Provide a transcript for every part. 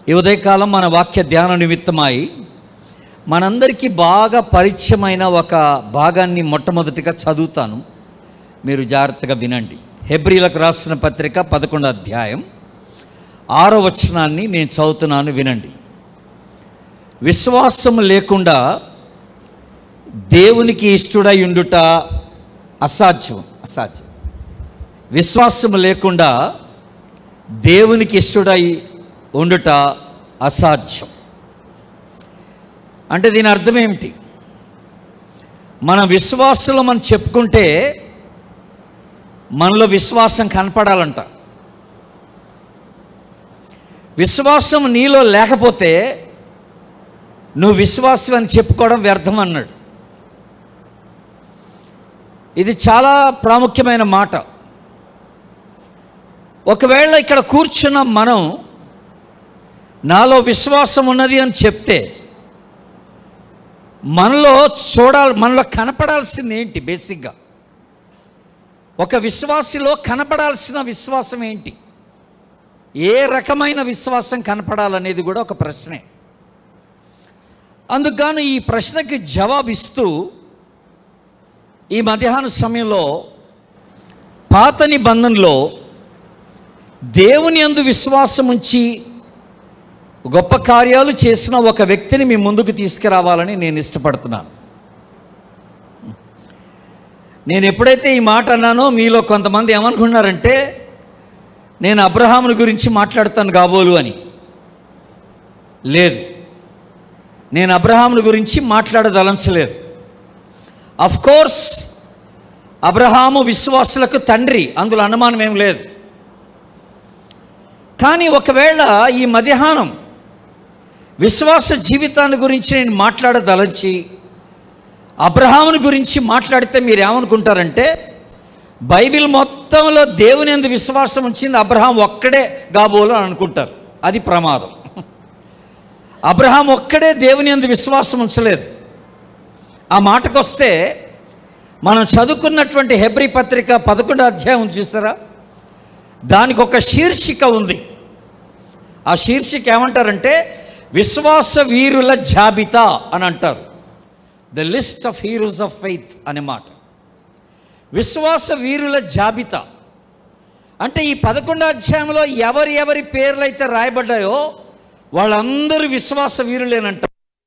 ఈ ఉదయకాలం మన వాక్య ధ్యాన నిమిత్తమై మనందరికీ బాగా పరిచయమైన ఒక భాగాన్ని మొట్టమొదటిగా చదువుతాను మీరు జాగ్రత్తగా వినండి హెబ్రిలకు రాసిన పత్రిక పదకొండో అధ్యాయం ఆరో వచనాన్ని నేను చదువుతున్నాను వినండి విశ్వాసం లేకుండా దేవునికి ఇష్టడై ఉండుట అసాధ్యం అసాధ్యం విశ్వాసం లేకుండా దేవునికి ఇష్టడై ఉండుట అసాధ్యం అంటే దీని అర్థం ఏమిటి మన విశ్వాసులు మనం చెప్పుకుంటే మనలో విశ్వాసం కనపడాలంట విశ్వాసం నీలో లేకపోతే నువ్వు విశ్వాసం అని చెప్పుకోవడం వ్యర్థం అన్నాడు ఇది చాలా ప్రాముఖ్యమైన మాట ఒకవేళ ఇక్కడ కూర్చున్న మనం నాలో విశ్వాసం ఉన్నది అని చెప్తే మనలో చూడాలి మనలో కనపడాల్సింది ఏంటి బేసిక్గా ఒక విశ్వాసిలో కనపడాల్సిన విశ్వాసం ఏంటి ఏ రకమైన విశ్వాసం కనపడాలనేది కూడా ఒక ప్రశ్నే అందుకు ఈ ప్రశ్నకి జవాబిస్తూ ఈ మధ్యాహ్న సమయంలో పాత నిబంధనలో దేవుని అందు విశ్వాసం ఉంచి గొప్ప కార్యాలు చేసిన ఒక వ్యక్తిని మీ ముందుకు తీసుకురావాలని నేను ఇష్టపడుతున్నాను నేను ఎప్పుడైతే ఈ మాట అన్నానో మీలో కొంతమంది ఏమనుకున్నారంటే నేను అబ్రహాముని గురించి మాట్లాడతాను కాబోలు అని లేదు నేను అబ్రహాముని గురించి మాట్లాడదలంచలేదు అఫ్ కోర్స్ అబ్రహాము విశ్వాసులకు తండ్రి అందులో అనుమానం ఏం లేదు కానీ ఒకవేళ ఈ మధ్యాహ్నం విశ్వాస జీవితాన్ని గురించి నేను మాట్లాడదలంచి అబ్రహాముని గురించి మాట్లాడితే మీరు ఏమనుకుంటారంటే బైబిల్ మొత్తంలో దేవుని ఎందు విశ్వాసం ఉంచింది అబ్రహాం ఒక్కడే కాబోలు అని అనుకుంటారు అది ప్రమాదం అబ్రహాం ఒక్కడే దేవుని ఎందు విశ్వాసం ఉంచలేదు ఆ మాటకొస్తే మనం చదువుకున్నటువంటి హెబ్రి పత్రిక పదకొండో అధ్యాయం చూసారా దానికి ఒక శీర్షిక ఉంది ఆ శీర్షిక ఏమంటారంటే విశ్వాస వీరుల జాబితా అని అంటారు the list of heroes of faith అనే మాట విశ్వాస వీరుల జాబితా అంటే ఈ పదకొండో అధ్యాయంలో ఎవరి ఎవరి పేర్లు అయితే రాయబడ్డాయో వాళ్ళందరూ విశ్వాస వీరులేనంట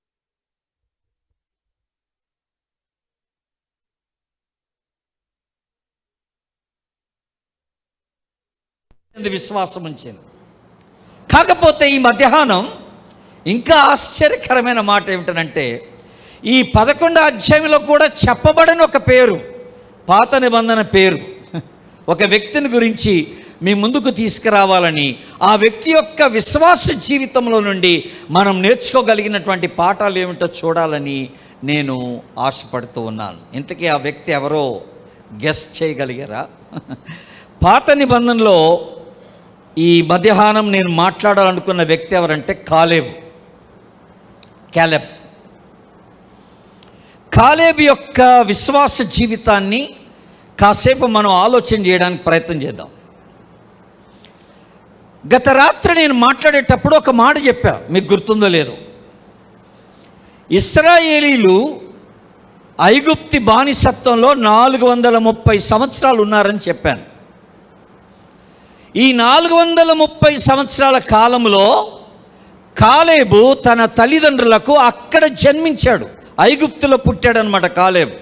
విశ్వాసం ఉంచింది కాకపోతే ఈ మధ్యాహ్నం ఇంకా ఆశ్చర్యకరమైన మాట ఏమిటనంటే ఈ పదకొండో అధ్యాయంలో కూడా చెప్పబడని ఒక పేరు పాత నిబంధన పేరు ఒక వ్యక్తిని గురించి మీ ముందుకు తీసుకురావాలని ఆ వ్యక్తి యొక్క విశ్వాస జీవితంలో నుండి మనం నేర్చుకోగలిగినటువంటి పాఠాలు ఏమిటో చూడాలని నేను ఆశపడుతూ ఉన్నాను ఇంతకీ ఆ వ్యక్తి ఎవరో గెస్ట్ చేయగలిగారా పాత నిబంధనలో ఈ మధ్యాహ్నం నేను మాట్లాడాలనుకున్న వ్యక్తి ఎవరంటే కాలేబు క్యాలెబ్ కాలేబు యొక్క విశ్వాస జీవితాన్ని కాసేపు మనం ఆలోచన చేయడానికి ప్రయత్నం చేద్దాం గత రాత్రి నేను మాట్లాడేటప్పుడు ఒక మాట చెప్పా మీకు గుర్తుందో లేదో ఇస్రాయేలీలు ఐగుప్తి బానిసత్వంలో నాలుగు వందల ముప్పై సంవత్సరాలు ఉన్నారని చెప్పాను ఈ నాలుగు వందల ముప్పై సంవత్సరాల కాలంలో కాలేబు తన తల్లిదండ్రులకు అక్కడ జన్మించాడు ఐగుప్తులో పుట్టాడనమాట కాలేబు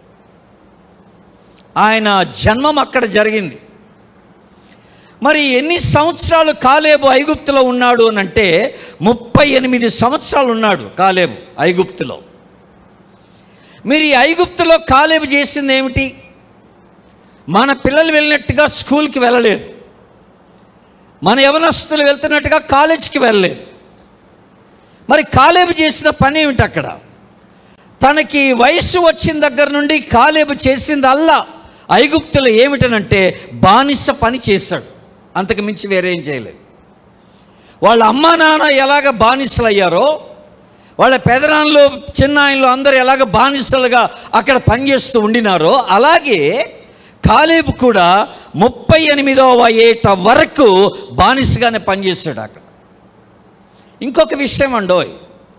ఆయన జన్మం అక్కడ జరిగింది మరి ఎన్ని సంవత్సరాలు కాలేబు ఐగుప్తులో ఉన్నాడు అని అంటే ముప్పై ఎనిమిది సంవత్సరాలు ఉన్నాడు కాలేబు ఐగుప్తులో మీరు ఈ ఐగుప్తులో కాలేబు చేసింది ఏమిటి మన పిల్లలు వెళ్ళినట్టుగా స్కూల్కి వెళ్ళలేదు మన యవనస్తులు వెళ్తున్నట్టుగా కాలేజీకి వెళ్ళలేదు మరి కాలేబు చేసిన పని ఏమిటి అక్కడ తనకి వయస్సు వచ్చిన దగ్గర నుండి కాలేబు చేసింది అల్లా ఐగుప్తులు ఏమిటనంటే బానిస పని చేశాడు అంతకు మించి వేరేం చేయలేదు వాళ్ళ అమ్మా నాన్న ఎలాగ బానిసలు అయ్యారో వాళ్ళ పెదనాన్నలు చిన్నాయనలు అందరూ ఎలాగ బానిసలుగా అక్కడ పనిచేస్తూ ఉండినారో అలాగే కాలేబు కూడా ముప్పై ఎనిమిదవ ఏట వరకు బానిసగానే పనిచేశాడు అక్కడ ఇంకొక విషయం అండోయ్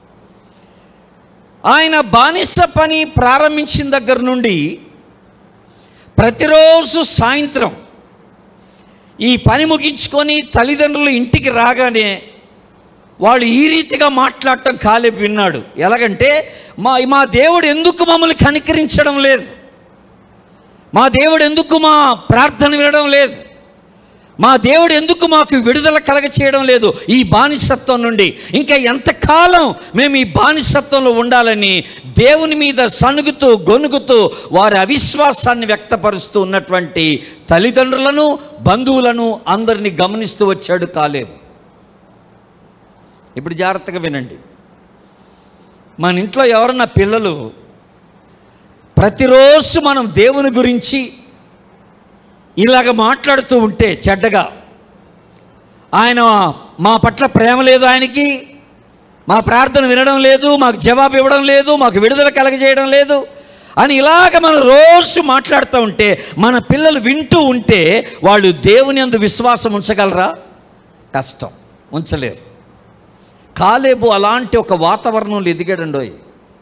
ఆయన బానిస పని ప్రారంభించిన దగ్గర నుండి ప్రతిరోజు సాయంత్రం ఈ పని ముగించుకొని తల్లిదండ్రులు ఇంటికి రాగానే వాళ్ళు ఈ రీతిగా మాట్లాడటం కాలేపు విన్నాడు ఎలాగంటే మా మా దేవుడు ఎందుకు మమ్మల్ని కనికరించడం లేదు మా దేవుడు ఎందుకు మా ప్రార్థన వినడం లేదు మా దేవుడు ఎందుకు మాకు విడుదల కలగ చేయడం లేదు ఈ బానిసత్వం నుండి ఇంకా ఎంతకాలం మేము ఈ బానిసత్వంలో ఉండాలని దేవుని మీద సనుగుతూ గొనుగుతూ వారి అవిశ్వాసాన్ని వ్యక్తపరుస్తూ ఉన్నటువంటి తల్లిదండ్రులను బంధువులను అందరినీ గమనిస్తూ వచ్చాడు కాలేవు ఇప్పుడు జాగ్రత్తగా వినండి మన ఇంట్లో ఎవరన్నా పిల్లలు ప్రతిరోజు మనం దేవుని గురించి ఇలాగ మాట్లాడుతూ ఉంటే చెడ్డగా ఆయన మా పట్ల ప్రేమ లేదు ఆయనకి మా ప్రార్థన వినడం లేదు మాకు జవాబు ఇవ్వడం లేదు మాకు విడుదల కలగజేయడం లేదు అని ఇలాగ మనం రోజు మాట్లాడుతూ ఉంటే మన పిల్లలు వింటూ ఉంటే వాళ్ళు దేవుని అందు విశ్వాసం ఉంచగలరా కష్టం ఉంచలేరు కాలేబు అలాంటి ఒక వాతావరణంలో ఎదిగాడండోయ్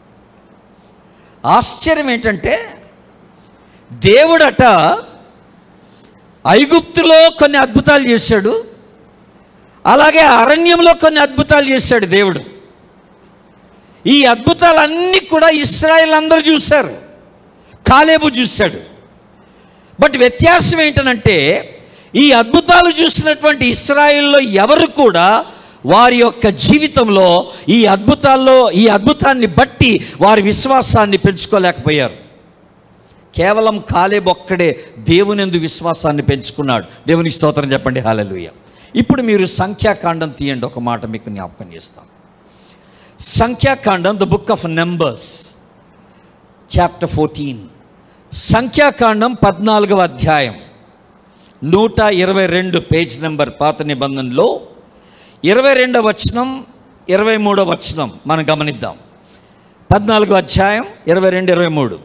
ఆశ్చర్యం ఏంటంటే దేవుడట ఐగుప్తులో కొన్ని అద్భుతాలు చేశాడు అలాగే అరణ్యంలో కొన్ని అద్భుతాలు చేశాడు దేవుడు ఈ అద్భుతాలన్నీ కూడా ఇస్రాయల్ అందరూ చూశారు కాలేబు చూశాడు బట్ వ్యత్యాసం ఏంటనంటే ఈ అద్భుతాలు చూసినటువంటి ఇస్రాయిల్లో ఎవరు కూడా వారి యొక్క జీవితంలో ఈ అద్భుతాల్లో ఈ అద్భుతాన్ని బట్టి వారి విశ్వాసాన్ని పెంచుకోలేకపోయారు కేవలం కాలేబు ఒక్కడే దేవునిందు విశ్వాసాన్ని పెంచుకున్నాడు దేవునికి స్తోత్రం చెప్పండి హాలలుయ ఇప్పుడు మీరు సంఖ్యాకాండం తీయండి ఒక మాట మీకు జ్ఞాపకం చేస్తాం సంఖ్యాకాండం the book of numbers chapter fourteen సంఖ్యాకాండం పద్నాలుగవ అధ్యాయం నూట ఇరవై రెండు పేజ్ నెంబర్ పాత నిబంధనలో ఇరవై రెండవ వచనం ఇరవై మూడవ వచనం మనం గమనిద్దాం పద్నాలుగో అధ్యాయం ఇరవై రెండు ఇరవై మూడు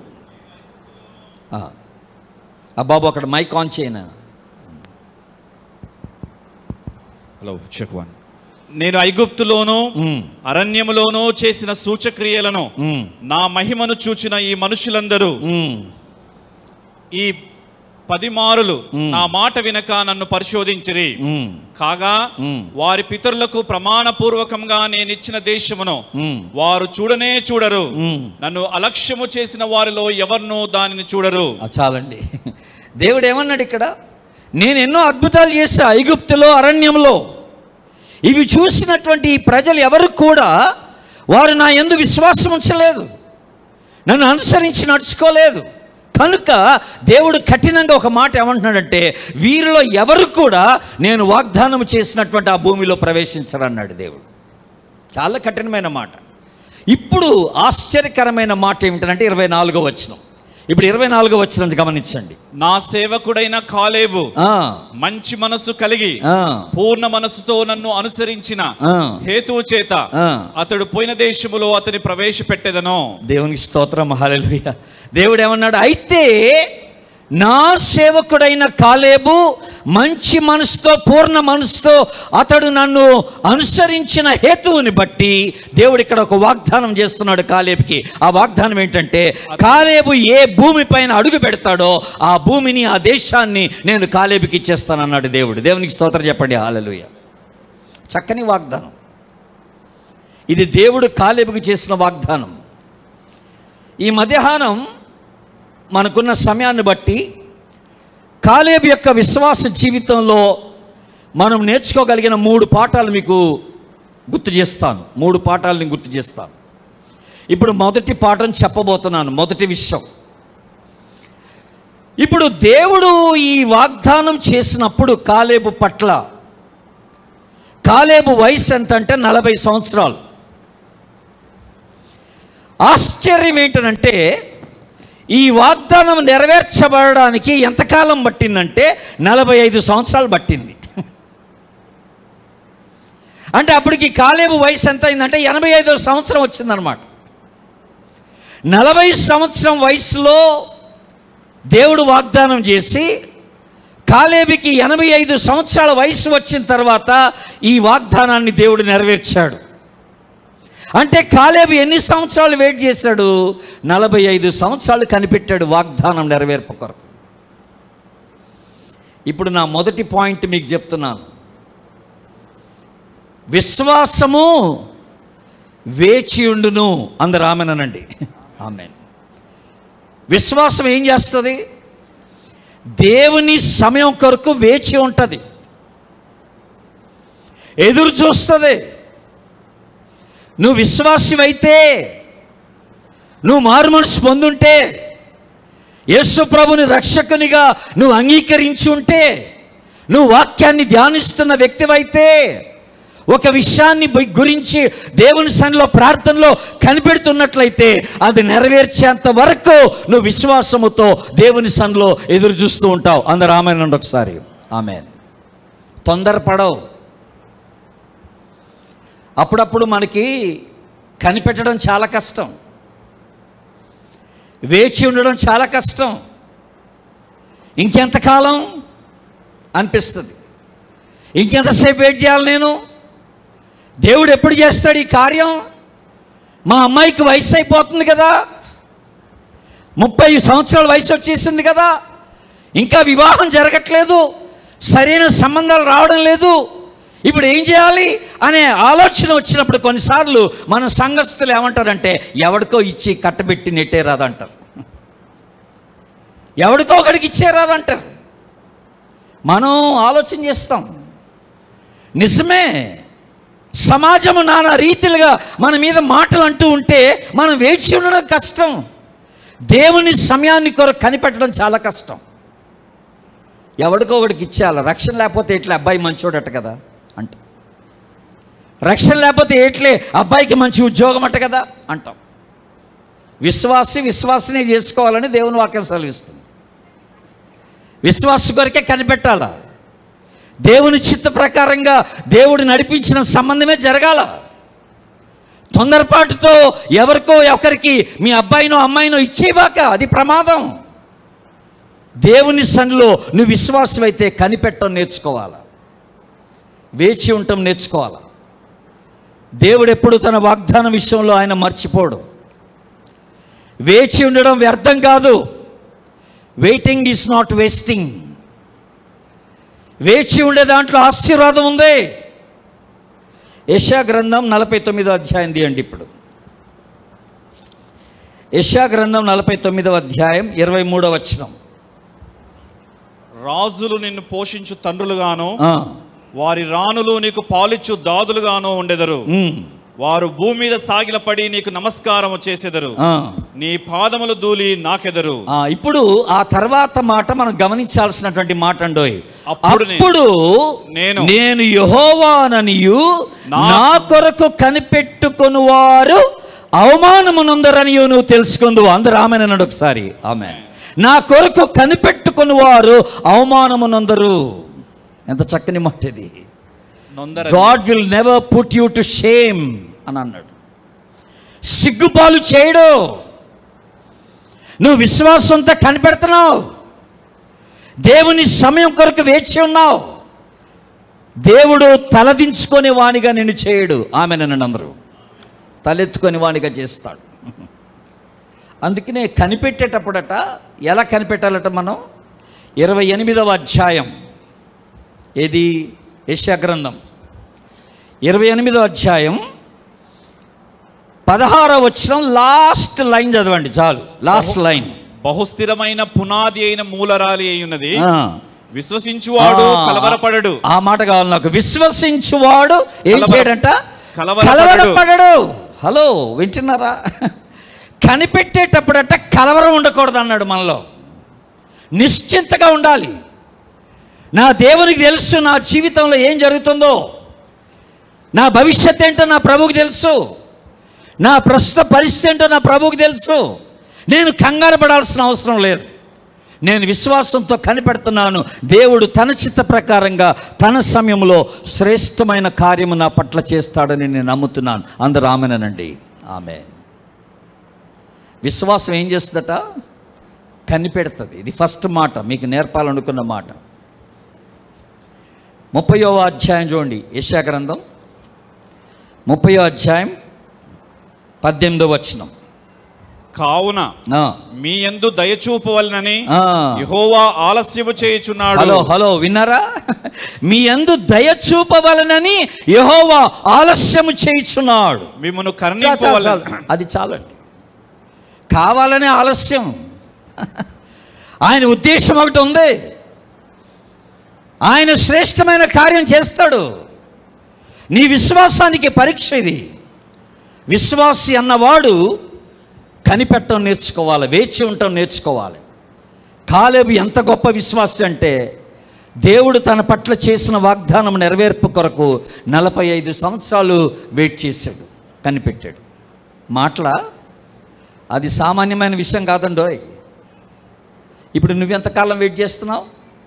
ఆ బాబు అక్కడ మైక్ ఆన్ చేయనా హలో చెక్ వన్ నేను ఐగుప్తులోను మ్మ్. అరణ్యములోను చేసిన సూచక్రియలను మ్మ్. నా మహిమను చూచిన ఈ మనుషులందరూ మ్మ్. ఈ పది మారులు నా మాట వినక నన్ను పరిశోధించిరి మ్మ్. కాగా మ్మ్. వారి పితరులకు ప్రమాణపూర్వకంగా నేను ఇచ్చిన దేశమును మ్మ్. వారు చూడనే చూడరు మ్మ్. నన్ను అలక్ష్యము చేసిన వారిలో ఎవరినూ దానిని చూడరు ఆ, చాలండి దేవుడు ఏమన్నాడు ఇక్కడ నేను ఎన్నో అద్భుతాలు చేశా ఐగుప్తులో అరణ్యంలో ఇవి చూసినటువంటి ఈ ప్రజలు ఎవరు కూడా వారు నా ఎందు విశ్వాసం ఉంచలేదు నన్ను అనుసరించి నడుచుకోలేదు కనుక దేవుడు కఠినంగా ఒక మాట ఏమంటున్నాడంటే వీరిలో ఎవరు కూడా నేను వాగ్దానం చేసినటువంటి ఆ భూమిలో ప్రవేశించరన్నాడు దేవుడు చాలా కఠినమైన మాట ఇప్పుడు ఆశ్చర్యకరమైన మాట ఏమిటంటే ఇరవై నాలుగో వచనం ఇప్పుడు ఇరవై నాలుగో వచనం గమనించండి నా సేవకుడైన కాలేబు ఆ, మంచి మనస్సు కలిగి ఆ, పూర్ణ మనస్సుతో నన్ను అనుసరించిన ఆ. హేతువు చేత ఆ. అతడు పోయిన దేశములో అతని ప్రవేశపెట్టెదను దేవునికి స్తోత్రం హల్లెలూయా దేవుడు ఏమన్నాడు అయితే నా సేవకుడైన కాలేబు మంచి మనసుతో పూర్ణ మనసుతో అతడు నన్ను అనుసరించిన హేతువుని బట్టి దేవుడు ఇక్కడ ఒక వాగ్దానం చేస్తున్నాడు కాలేబుకి ఆ వాగ్దానం ఏంటంటే కాలేబు ఏ భూమి పైన అడుగు పెడతాడో ఆ భూమిని ఆ దేశాన్ని నేను కాలేబుకి ఇచ్చేస్తానన్నాడు దేవుడు దేవునికి స్తోత్రం చెప్పండి హాలలుయ చక్కని వాగ్దానం ఇది దేవుడు కాలేబుకి చేసిన వాగ్దానం ఈ మధ్యాహ్నం మనకున్న సమయాన్ని బట్టి కాలేబు యొక్క విశ్వాస జీవితంలో మనం నేర్చుకోగలిగిన మూడు పాఠాలు మీకు గుర్తు చేస్తాను మూడు పాఠాలని గుర్తు చేస్తాను ఇప్పుడు మొదటి పాఠం చెప్పబోతున్నాను మొదటి విషయం ఇప్పుడు దేవుడు ఈ వాగ్దానం చేసినప్పుడు కాలేబు పట్ల కాలేబు వయసు ఎంత అంటే నలభై సంవత్సరాలు ఆశ్చర్యం ఏంటనంటే ఈ వాగ్దానం నెరవేర్చబడడానికి ఎంతకాలం పట్టిందంటే నలభై ఐదు సంవత్సరాలు పట్టింది అంటే అప్పటికి కాలేబు వయసు ఎంత అయిందంటే ఎనభై ఐదో సంవత్సరం వచ్చిందనమాట నలభై సంవత్సరం వయసులో దేవుడు వాగ్దానం చేసి కాలేబికి ఎనభై ఐదు సంవత్సరాల వయసు వచ్చిన తర్వాత ఈ వాగ్దానాన్ని దేవుడు నెరవేర్చాడు అంటే కాలేబు ఎన్ని సంవత్సరాలు వెయిట్ చేశాడు నలభై ఐదు సంవత్సరాలు కనిపెట్టాడు వాగ్దానం నెరవేర్పు కొరకు ఇప్పుడు నా మొదటి పాయింట్ మీకు చెప్తున్నాను విశ్వాసము వేచియుండును అందరు ఆమెనండి ఆమె విశ్వాసం ఏం చేస్తుంది దేవుని సమయం కొరకు వేచి ఉంటుంది ఎదురు చూస్తుంది నువ్వు విశ్వాసమైతే నువ్వు మారు మనసు పొందుంటే యేసు ప్రభుని రక్షకునిగా నువ్వు అంగీకరించి ఉంటే నువ్వు వాక్యాన్ని ధ్యానిస్తున్న వ్యక్తివైతే ఒక విషయాన్ని బు- గురించి దేవుని సన్నిలో ప్రార్థనలో కనిపెడుతున్నట్లయితే అది నెరవేర్చేంత వరకు నువ్వు విశ్వాసముతో దేవుని సన్నిలో ఎదురు చూస్తూ ఉంటావు అందరు ఆమెనండి ఒకసారి ఆమె తొందరపడవు అప్పుడప్పుడు మనకి కనిపెట్టడం చాలా కష్టం వేచి ఉండడం చాలా కష్టం ఇంకెంతకాలం అనిపిస్తుంది ఇంకెంతసేపు వెయిట్ చేయాలి నేను దేవుడు ఎప్పుడు చేస్తాడు ఈ కార్యం మా అమ్మాయికి వయసు అయిపోతుంది కదా ముప్పై సంవత్సరాల వయసు వచ్చేసింది కదా ఇంకా వివాహం జరగట్లేదు సరైన సంబంధాలు రావడం లేదు ఇప్పుడు ఏం చేయాలి అనే ఆలోచన వచ్చినప్పుడు కొన్నిసార్లు మన సంఘస్థులు ఏమంటారంటే ఎవడికో ఇచ్చి కట్టబెట్టి నెట్టే రాదంటారు ఎవడికో ఒకడికి ఇచ్చే రాదంటారు మనం ఆలోచన చేస్తాం నిజమే సమాజము నానా రీతిలుగా మన మీద మాటలు అంటూ ఉంటే మనం వేచి ఉండడం కష్టం దేవుని సమయాన్ని కొరకు కనిపెట్టడం చాలా కష్టం ఎవడికో ఒకడికి ఇచ్చేయాలి రక్షణ లేకపోతే ఎట్లే అబ్బాయి మంచోడట కదా అంట రక్షణ లేకపోతే ఎట్లే అబ్బాయికి మంచి ఉద్యోగం అట కదా అంటాం విశ్వాసి విశ్వాసనే చేసుకోవాలని దేవుని వాక్యం సెలవిస్తుంది విశ్వాస కొరకే కనిపెట్టాలా దేవుని చిత్త ప్రకారంగా దేవుడు నడిపించిన సంబంధమే జరగాల తొందరపాటుతో ఎవరికో ఒకరికి మీ అబ్బాయినో అమ్మాయినో ఇచ్చేవాక అది ప్రమాదం దేవుని సన్నిలో నువ్వు విశ్వాసమైతే కనిపెట్టడం నేర్చుకోవాలా వేచి ఉండటం నేర్చుకోవాలా దేవుడు ఎప్పుడు తన వాగ్దాన విషయంలో ఆయన మర్చిపోడు వేచి ఉండడం వ్యర్థం కాదు వెయిటింగ్ ఈజ్ నాట్ వేస్టింగ్ వేచి ఉండే దాంట్లో ఆశీర్వాదం ఉంది యశా గ్రంథం నలభై తొమ్మిదో అధ్యాయం తీయండి ఇప్పుడు యశా గ్రంథం నలభై తొమ్మిదవ అధ్యాయం ఇరవై మూడవ వచనం రాజులు నిన్ను పోషించు తండ్రులుగాను ఆ, వారి రాణులు నీకు పాలిచ్చు దాదులుగాను ఉండెదరు ఉమ్, వారు భూమి మీద సాగిలపడి నీకు నమస్కారము చేసెదరు ఆ. నీ పాదములు దూలి నాకెదరు ఆ, ఇప్పుడు ఆ తర్వాత మాట మనం గమనించాల్సినటువంటి మాట అండోయ్ అప్పుడు నేను- అప్పుడు నేను నేను యహోవాననియు నా- నా కొరకు కనిపెట్టుకొని వారు అవమానమునందరనియు నువ్వు తెలుసుకుందు అందరు ఆమెనన్నాడు ఒకసారి ఆమె నా కొరకు కనిపెట్టుకొని వారు అవమానమునందరు ఎంత చక్కని మాట ఇది నొందర God will never put you to shame అని అన్నాడు సిగ్గుపాలు చేయడు నువ్వు విశ్వాసంతో కనిపెడుతున్నావు దేవుని సమయం కొరకు వేచి ఉన్నావు దేవుడు తలదించుకొని వానిగా నిన్ను చేయడు ఆమె నన్ను అందరూ తలెత్తుకొని వానిగా చేస్తాడు అందుకనే కనిపెట్టేటప్పుడట ఎలా కనిపెట్టాలట మనం ఇరవై ఎనిమిదవ అధ్యాయం ఏది యశా గ్రంథం ఇరవై ఎనిమిదో అధ్యాయం పదహారవ వచ్చిన లాస్ట్ లైన్ చదవండి చాలు లాస్ట్ లైన్ బహుస్థిరమైన పునాది అయిన మూలరాలి అయి ఉన్నది ఆ. విశ్వసించువాడు ఆ, కలవరపడడు ఆ మాట కావాలి నాకు విశ్వసించువాడు ఏం కలవర- చేయడంట కలవరపడడు. కలవరపడడు హలో వింటున్నారా కనిపెట్టేటప్పుడట కలవరం ఉండకూడదు అన్నాడు మనలో నిశ్చింతగా ఉండాలి నా దేవునికి తెలుసు నా జీవితంలో ఏం జరుగుతుందో నా భవిష్యత్ ఏంటో నా ప్రభువుకి తెలుసు నా ప్రస్తుత పరిస్థితి ఏంటో నా ప్రభువుకి తెలుసు నేను కంగారు పడాల్సిన అవసరం లేదు నేను విశ్వాసంతో కనిపెడుతున్నాను దేవుడు తన చిత్త ప్రకారంగా తన సమయంలో శ్రేష్టమైన కార్యము నా పట్ల చేస్తాడని నేను నమ్ముతున్నాను అందరూ ఆమెనండి ఆమె విశ్వాసం ఏం చేస్తుందట కనిపెడుతుంది ఇది ఫస్ట్ మాట మీకు నేర్పాలనుకున్న మాట ముప్పయో అధ్యాయం చూడండి యశా గ్రంథం ముప్పయో అధ్యాయం పద్దెనిమిదో వచనం కావున ఆ, మీ యందు దయచూపవలనని ఆ. యెహోవా ఆలస్యము చేయుచున్నాడు హలో హలో విన్నారా మీ అందు దయ చూపవలనని యహోవా ఆలస్యము చేయుచున్నాడు మిమ్మను చా- చా- కరుణింపవలన చాలు. అది చాలండి కావాలనే ఆలస్యం ఆయన ఉద్దేశం ఒకటి ఉంది ఆయన శ్రేష్టమైన కార్యం చేస్తాడు నీ విశ్వాసానికి పరీక్ష ఇది విశ్వాసి అన్నవాడు కనిపెట్టడం నేర్చుకోవాలి వేచి ఉండటం నేర్చుకోవాలి కాలేబు ఎంత గొప్ప విశ్వాసి అంటే దేవుడు తన పట్ల చేసిన వాగ్దానం నెరవేర్పు కొరకు నలభై ఐదు సంవత్సరాలు వెయిట్ చేశాడు కనిపెట్టాడు మాటల అది సామాన్యమైన విషయం కాదండోయ్ ఇప్పుడు నువ్వెంతకాలం వెయిట్ చేస్తున్నావు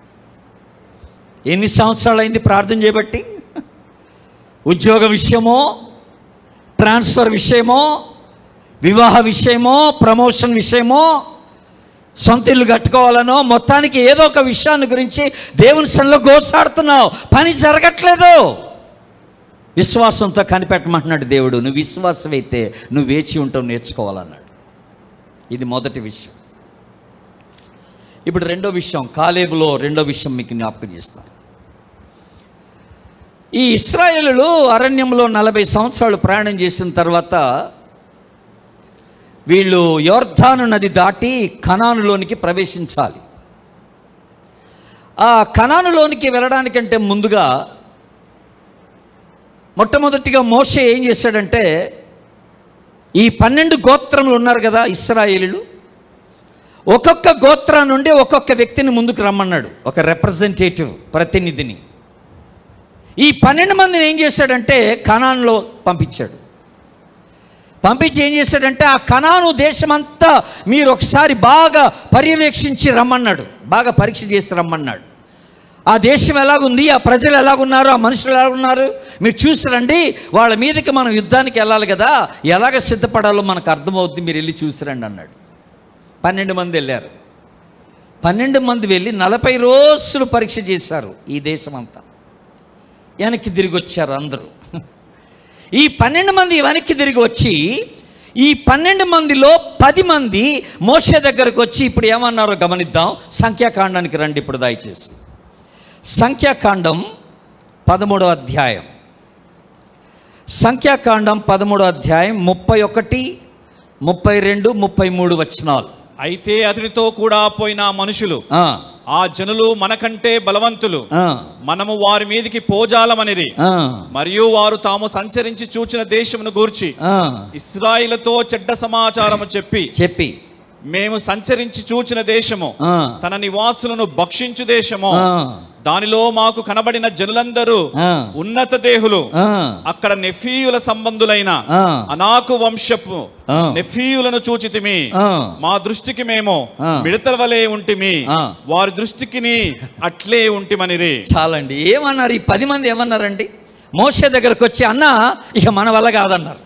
ఎన్ని సంవత్సరాలు అయింది ప్రార్థన చేయబట్టి ఉద్యోగ విషయమో ట్రాన్స్ఫర్ విషయమో వివాహ విషయమో ప్రమోషన్ విషయమో సొంత ఇల్లు కట్టుకోవాలనో మొత్తానికి ఏదో ఒక విషయాన్ని గురించి దేవుని సన్నిలో గోసాడుతున్నావు పని జరగట్లేదు విశ్వాసంతో కనిపెట్టమంటున్నాడు దేవుడు నువ్వు విశ్వాసమైతే నువ్వు వేచి ఉంటావు నేర్చుకోవాలన్నాడు ఇది మొదటి విషయం ఇప్పుడు రెండో విషయం కాలేబులో రెండో విషయం మీకు జ్ఞాపకం చేస్తాను ఈ ఇస్రాయేలులు అరణ్యంలో నలభై సంవత్సరాలు ప్రయాణం చేసిన తర్వాత వీళ్ళు యోర్ధాను నది దాటి కనానులోనికి ప్రవేశించాలి ఆ కనానులోనికి వెళ్ళడానికంటే ముందుగా మొట్టమొదటిగా మోషే ఏం చేశాడంటే ఈ పన్నెండు గోత్రములు ఉన్నారు కదా ఇస్రాయేలీలు ఒక్కొక్క గోత్రా నుండి ఒక్కొక్క వ్యక్తిని ముందుకు రమ్మన్నాడు ఒక రిప్రజెంటేటివ్ ప్రతినిధిని ఈ పన్నెండు మందిని ఏం చేశాడంటే కనాన్లో పంపించాడు పంపించి ఏం చేశాడంటే ఆ కనాను దేశమంతా మీరు ఒకసారి బాగా పర్యవేక్షించి రమ్మన్నాడు బాగా పరీక్ష చేసి రమ్మన్నాడు ఆ దేశం ఎలాగుంది ఆ ప్రజలు ఎలాగున్నారు ఆ మనుషులు ఎలాగున్నారు మీరు చూసి రండి వాళ్ళ మీదకి మనం యుద్ధానికి వెళ్ళాలి కదా ఎలాగ సిద్ధపడాలో మనకు అర్థమవుద్ది మీరు వెళ్ళి చూసి రండి అన్నాడు పన్నెండు మంది వెళ్ళారు పన్నెండు మంది వెళ్ళి నలభై రోజులు పరీక్ష చేశారు ఈ దేశం అంతా వెనక్కి తిరిగి వచ్చారు అందరూ ఈ పన్నెండు మంది వెనక్కి తిరిగి వచ్చి ఈ పన్నెండు మందిలో పది మంది మోసే దగ్గరకు వచ్చి ఇప్పుడు ఏమన్నారో గమనిద్దాం సంఖ్యాకాండానికి రండి ఇప్పుడు దయచేసి సంఖ్యాకాండం పదమూడో అధ్యాయం సంఖ్యాకాండం పదమూడో అధ్యాయం ముప్పై ఒకటి ముప్పై రెండు ముప్పై మూడు వచనాలు అయితే అతనితో కూడా పోయిన ఆ మనుషులు ఆ, ఆ జనులు మనకంటే బలవంతులు ఆ, మనము వారి మీదికి పోజాలమనిరి ఆ, మరియు వారు తాము సంచరించి చూచిన దేశమును గూర్చి ఆ. ఇస్రాయిలతో చెడ్డ సమాచారము చెప్పి చెప్పి మేము సంచరించి చూచిన దేశము ఆ, తన నివాసులను భక్షించు దేశము ఆ, దానిలో మాకు కనబడిన జనులందరూ ఆ, ఉన్నత దేహులు ఆ, అక్కడ నెఫీయుల సంబంధులైన ఆ. అనాకు వంశపు ఆ. నెఫీయులను చూచితిమి ఆ. మా దృష్టికి మేము ఆ. మిడతల వలె ఉంటిమి ఆ. వారి దృష్టికి అట్లే ఉంటిమనిరి చాలండి ఏమన్నారు ఈ పది మంది ఏమన్నారండి మోసే దగ్గరకు వచ్చి అన్న ఇక మన వల్ల కాదన్నారు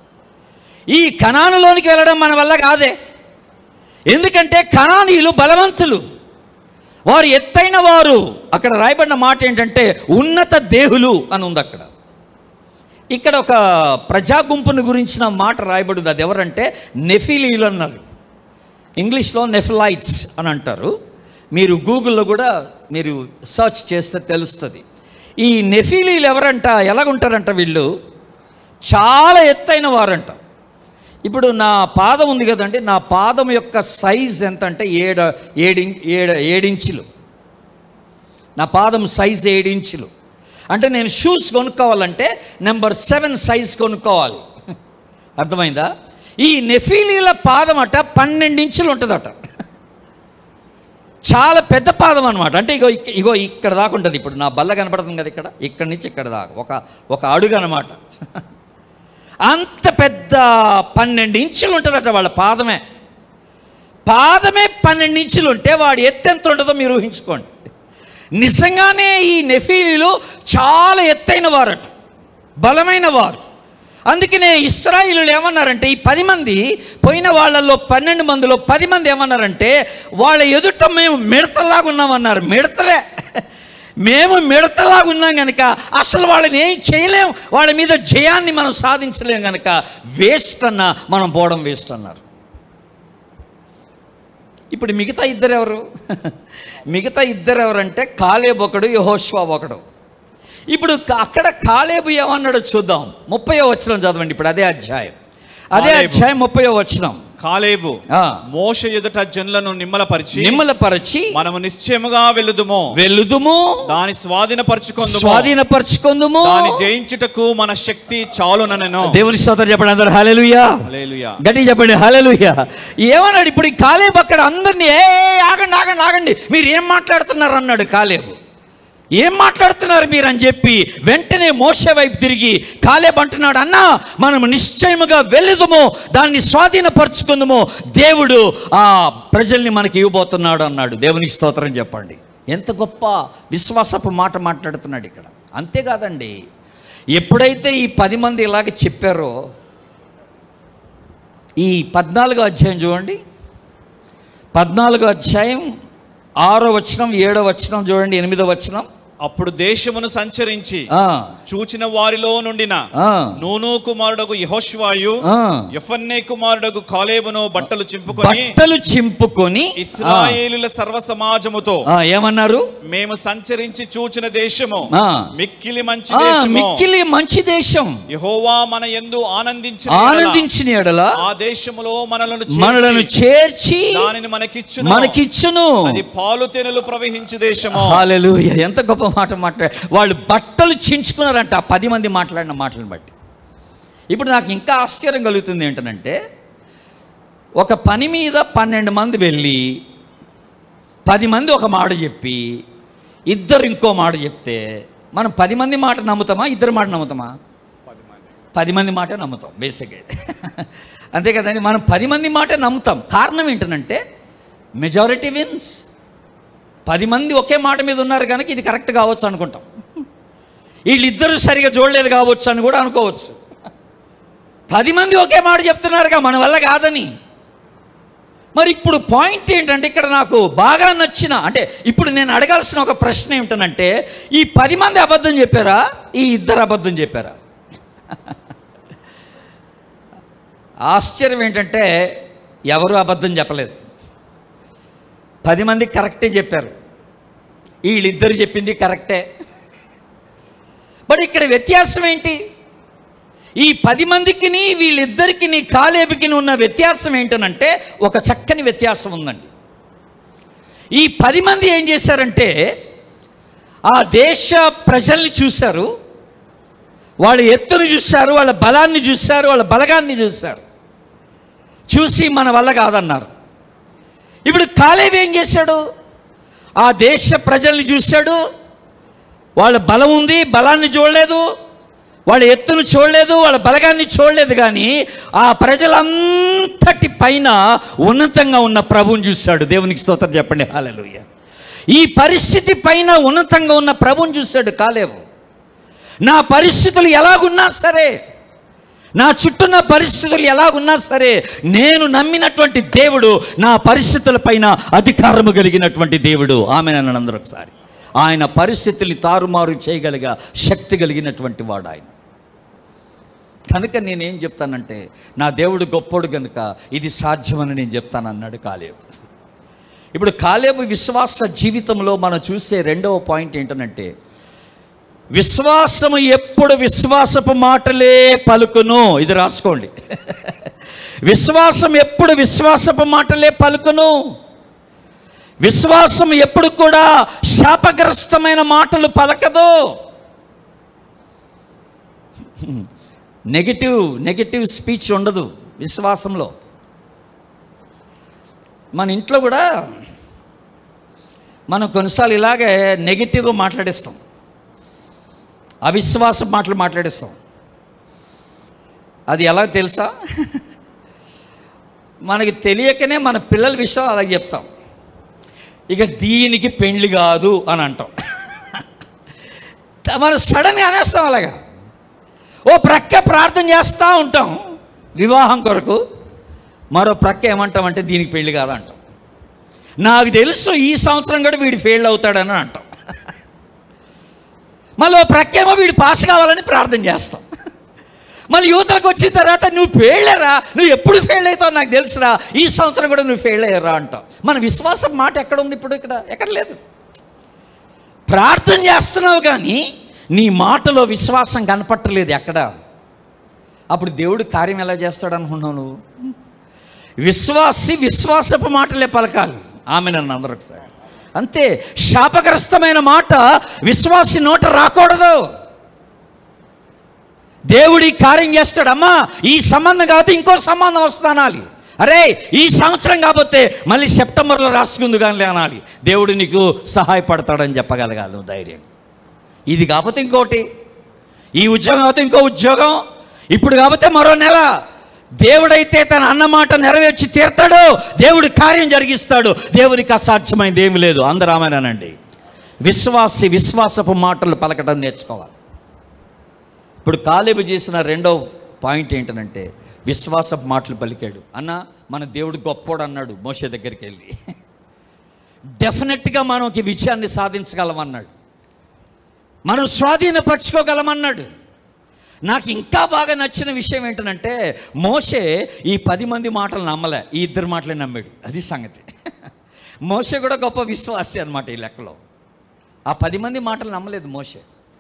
ఈ కణానులోనికి వెళ్ళడం మన వల్ల కాదే ఎందుకంటే కణానీయులు బలవంతులు వారు ఎత్తైన వారు అక్కడ రాయబడిన మాట ఏంటంటే ఉన్నత దేహులు అని ఉంది అక్కడ ఇక్కడ ఒక ప్రజా గుంపుని గురించిన మాట రాయబడింది అది ఎవరంటే నెఫిలీలు అన్నారు ఇంగ్లీష్లో నెఫిలైట్స్ అని అంటారు మీరు గూగుల్లో కూడా మీరు సర్చ్ చేస్తే తెలుస్తుంది ఈ నెఫిలీలు ఎవరంట ఎలాగుంటారంట వీళ్ళు చాలా ఎత్తైన వారంట ఇప్పుడు నా పాదం ఉంది కదండి నా పాదం యొక్క సైజ్ ఎంత అంటే ఏడు ఏడు ఏడు ఏడించులు నా పాదం సైజ్ ఏడించులు అంటే నేను షూస్ కొనుక్కోవాలంటే నెంబర్ సెవెన్ సైజ్ కొనుక్కోవాలి అర్థమైందా ఈ నెఫీలీల పాదం అట పన్నెండు ఇంచులు ఉంటుందట చాలా పెద్ద పాదం అనమాట అంటే ఇగో ఇక్క- ఇగో ఇక్కడ దాకా ఉంటుంది ఇప్పుడు నా బల్ల కనపడుతుంది కదా ఇక్కడ ఇక్కడి నుంచి ఇక్కడ దాకా ఒక ఒక అడుగు అనమాట అంత పెద్ద పన్నెండు ఇంచులు ఉంటుందట వాళ్ళ పాదమే పాదమే పన్నెండు ఇంచులు ఉంటే వాడు ఎత్తు ఎంత ఉంటుందో మీరు ఊహించుకోండి నిజంగానే ఈ నెఫీలీలు చాలా ఎత్తైన వారట బలమైన వారు అందుకనే ఇస్రాయిలు ఏమన్నారంటే ఈ పది మంది పోయిన వాళ్ళల్లో పన్నెండు మందిలో పది మంది ఏమన్నారంటే వాళ్ళ ఎదుట మేము మిడతలాగా ఉన్నామన్నారు మిడతలే మేము మిడతలాగా ఉన్నాం కనుక అసలు వాళ్ళని ఏం చేయలేం వాళ్ళ మీద జయాన్ని మనం సాధించలేం కనుక వేస్ట్ అన్న మనం పోవడం వేస్ట్ అన్నారు ఇప్పుడు మిగతా ఇద్దరు ఎవరు మిగతా ఇద్దరు ఎవరంటే కాలేబు ఒకడు యహోష్వా ఒకడు ఇప్పుడు క- అక్కడ కాలేబు ఏమన్నాడో చూద్దాం ముప్పై వచనం చదవండి ఇప్పుడు అదే అధ్యాయం అదే కాలేబు. అధ్యాయం ముప్పై వచనం కాలేబు ఆ. మోష ఎదుట జనులను నిమ్మలపరిచి నిమ్మలపరచి మనము నిశ్చయముగా వెళ్ళుదుము వెలుదుము దాని స్వాధీనపరచుకుందుము స్వాధీనపరచుకుందుము దాని జయించుటకు మన శక్తి చాలుననెను దేవుని స్తోత్రం చెప్పండి అందరు హల్లెలూయా హల్లెలూయా గట్టి చెప్పండి హల్లెలూయా ఏమన్నాడు ఇప్పుడు ఈ కాలేబు అక్కడ అందరినీ ఏ ఆగండి ఆగండి ఆగండి మీరు ఏం మాట్లాడుతున్నారు అన్నాడు కాలేబు ఏం మాట్లాడుతున్నారు మీరు అని చెప్పి వెంటనే మోసే వైపు తిరిగి కాలేబు అంటున్నాడు అన్నా మనం నిశ్చయముగా వెళ్ళుదుము దాన్ని స్వాధీనపరచుకుందుము దేవుడు ఆ ప్రజల్ని మనకి ఇవ్వబోతున్నాడు అన్నాడు దేవునికి స్తోత్రం చెప్పండి ఎంత గొప్ప విశ్వాసపు మాట మాట్లాడుతున్నాడు ఇక్కడ అంతేకాదండి ఎప్పుడైతే ఈ పది మంది ఇలాగ చెప్పారో ఈ పద్నాలుగో అధ్యాయం చూడండి పద్నాలుగో అధ్యాయం ఆరో వచనం ఏడో వచనం చూడండి ఎనిమిదో వచనం అప్పుడు దేశమును సంచరించి ఆ, చూచిన వారిలో నుండిన ఆ, నూను కుమారుడకు యహోష్వాయు ఆ. ఎఫన్నే కుమారుడకు కాలేబును బట్టలు చింపుకొని బట్టలు చింపుకొని ఆ, ఇస్రాయేలుల సర్వ సమాజముతో ఆ, ఏమన్నారు మేము సంచరించి చూచిన దేశము ఆ. మిక్కిలి మంచి ఆ, దేశము మిక్కిలి మంచి దేశం యెహోవా మన యందు ఆనందించిన ఎడల ఆనందించిన ఎడల ఆ దేశములో మనలను మనలను చేర్చి చేర్చి దానిని మనకిచ్చును మనకిచ్చును అది పాలు తేనెలు ప్రవహించు దేశము హల్లెలూయా ఎంత గొప్ప మాట మాట్లాడు వాళ్ళు బట్టలు చించుకున్నారంట ఆ పది మంది మాట్లాడిన మాటలను బట్టి ఇప్పుడు నాకు ఇంకా ఆశ్చర్యం కలుగుతుంది ఏంటనంటే ఒక పని మీద పన్నెండు మంది వెళ్ళి పది మంది ఒక మాట చెప్పి ఇద్దరు ఇంకో మాట చెప్తే మనం పది మంది మాట నమ్ముతామా ఇద్దరు మాట నమ్ముతామా పది మంది మాట నమ్ముతాం బేసిక్గా అంతే కదండి మనం పది మంది మాట నమ్ముతాం కారణం ఏంటనంటే మెజారిటీ విన్స్ పది మంది ఒకే మాట మీద ఉన్నారు కనుక ఇది కరెక్ట్ కావచ్చు అనుకుంటాం వీళ్ళిద్దరూ సరిగా చూడలేదు కావచ్చు అని కూడా అనుకోవచ్చు పది మంది ఒకే మాట చెప్తున్నారుగా మన వల్ల కాదని మరి ఇప్పుడు పాయింట్ ఏంటంటే ఇక్కడ నాకు బాగా నచ్చిన అంటే ఇప్పుడు నేను అడగాల్సిన ఒక ప్రశ్న ఏమిటనంటే ఈ పది మంది అబద్ధం చెప్పారా ఈ ఇద్దరు అబద్ధం చెప్పారా ఆశ్చర్యం ఏంటంటే ఎవరు అబద్ధం చెప్పలేదు పది మంది కరెక్టే చెప్పారు వీళ్ళిద్దరు చెప్పింది కరెక్టే బట్ ఇక్కడ వ్యత్యాసం ఏంటి ఈ పది మందికిని వీళ్ళిద్దరికి కాలేబికి ఉన్న వ్యత్యాసం ఏంటనంటే ఒక చక్కని వ్యత్యాసం ఉందండి ఈ పది మంది ఏం చేశారంటే ఆ దేశ ప్రజల్ని చూశారు వాళ్ళ ఎత్తును చూశారు వాళ్ళ బలాన్ని చూశారు వాళ్ళ బలగాన్ని చూశారు చూసి మన వల్ల కాదన్నారు ఇప్పుడు కాలేబ్ ఏం చేశాడు ఆ దేశ ప్రజల్ని చూశాడు వాళ్ళ బలం ఉంది బలాన్ని చూడలేదు వాళ్ళ ఎత్తును చూడలేదు వాళ్ళ బలగాన్ని చూడలేదు కానీ ఆ ప్రజలంతటి పైన ఉన్నతంగా ఉన్న ప్రభువుని చూశాడు దేవునికి స్తోత్రం చెప్పండి హాలెలూయ ఈ పరిస్థితి పైన ఉన్నతంగా ఉన్న ప్రభువుని చూశాడు కాలేవు నా పరిస్థితులు ఎలాగున్నా సరే నా చుట్టూన్న పరిస్థితులు ఎలాగున్నా సరే నేను నమ్మినటువంటి దేవుడు నా పరిస్థితుల పైన అధికారము కలిగినటువంటి దేవుడు ఆమె నన్ను అందరూ ఒకసారి ఆయన పరిస్థితుల్ని తారుమారు చేయగలిగా శక్తి కలిగినటువంటి వాడు ఆయన కనుక నేనేం చెప్తానంటే నా దేవుడు గొప్పోడు కనుక ఇది సాధ్యమని నేను చెప్తాను అన్నాడు కాలేబు ఇప్పుడు కాలేబు విశ్వాస జీవితంలో మనం చూసే రెండవ పాయింట్ ఏంటనంటే విశ్వాసము ఎప్పుడు విశ్వాసపు మాటలే పలుకును ఇది రాసుకోండి విశ్వాసం ఎప్పుడు విశ్వాసపు మాటలే పలుకును విశ్వాసం ఎప్పుడు కూడా శాపగ్రస్తమైన మాటలు పలకదు నెగిటివ్ నెగిటివ్ స్పీచ్ ఉండదు విశ్వాసంలో మన ఇంట్లో కూడా మనం కొన్నిసార్లు ఇలాగే నెగిటివ్గా మాట్లాడేస్తాం అవిశ్వాస మాటలు మాట్లాడేస్తాం అది ఎలా తెలుసా మనకి తెలియకనే మన పిల్లల విషయం అలా చెప్తాం ఇక దీనికి పెండ్లి కాదు అని అంటాం మనం సడన్గా అనేస్తాం అలాగా ఓ ప్రక్క ప్రార్థన చేస్తూ ఉంటాం వివాహం కొరకు మరో ప్రక్క ఏమంటామంటే దీనికి పెళ్లి కాదు అంటాం నాకు తెలుసు ఈ సంవత్సరం కూడా వీడు ఫెయిల్ అవుతాడని అంటాం మళ్ళీ ఓ ప్రక్కేమో వీడు పాస్ కావాలని ప్రార్థన చేస్తాం మళ్ళీ యువతలకు వచ్చిన తర్వాత నువ్వు ఫెయిల్ అయ్యరా నువ్వు ఎప్పుడు ఫెయిల్ అవుతావు నాకు తెలుసురా ఈ సంవత్సరం కూడా నువ్వు ఫెయిల్ అయ్యరా అంటావు మన విశ్వాసం మాట ఎక్కడ ఉంది ఇప్పుడు ఇక్కడ ఎక్కడ లేదు ప్రార్థన చేస్తున్నావు కానీ నీ మాటలో విశ్వాసం కనపట్టలేదు ఎక్కడ అప్పుడు దేవుడు కార్యం ఎలా చేస్తాడు అనుకుంటున్నావు నువ్వు విశ్వాసి విశ్వాసపు మాటలే పలకాలి ఆమె నన్ను అందరూ ఒకసారి అంతే శాపగ్రస్తమైన మాట విశ్వాసి నోట రాకూడదు దేవుడి కార్యం చేస్తాడు అమ్మా ఈ సంబంధం కాకపోతే ఇంకో సంబంధం వస్తానాలి అరే ఈ సంవత్సరం కాకపోతే మళ్ళీ సెప్టెంబర్లో రాసుకుంది కానీ అనాలి దేవుడు నీకు సహాయపడతాడని చెప్పగలగాలి నువ్వు ధైర్యం ఇది కాకపోతే ఇంకోటి ఈ ఉద్యోగం కాకపోతే ఇంకో ఉద్యోగం ఇప్పుడు కాకపోతే మరో నెల దేవుడైతే తన అన్నమాట నెరవేర్చి తీర్తాడు దేవుడు కార్యం జరిగిస్తాడు దేవునికి అసాధ్యమైనది ఏమి లేదు అందరూ ఆమెనండి విశ్వాసి విశ్వాసపు మాటలు పలకడం నేర్చుకోవాలి ఇప్పుడు కాలేబు చేసిన రెండో పాయింట్ ఏంటంటే విశ్వాసపు మాటలు పలికాడు అన్న మన దేవుడు గొప్పోడు అన్నాడు మోషే దగ్గరికి వెళ్ళి డెఫినెట్గా మనం ఒక విజయాన్ని సాధించగలమన్నాడు మనం స్వాధీనపరచుకోగలమన్నాడు నాకు ఇంకా బాగా నచ్చిన విషయం ఏంటంటే మోషే ఈ పది మంది మాటలు నమ్మలే ఈ ఇద్దరు మాటలే నమ్మాడు అది సంగతి మోషే కూడా గొప్ప విశ్వాసి అనమాట ఈ లెక్కలో ఆ పది మంది మాటలు నమ్మలేదు మోషే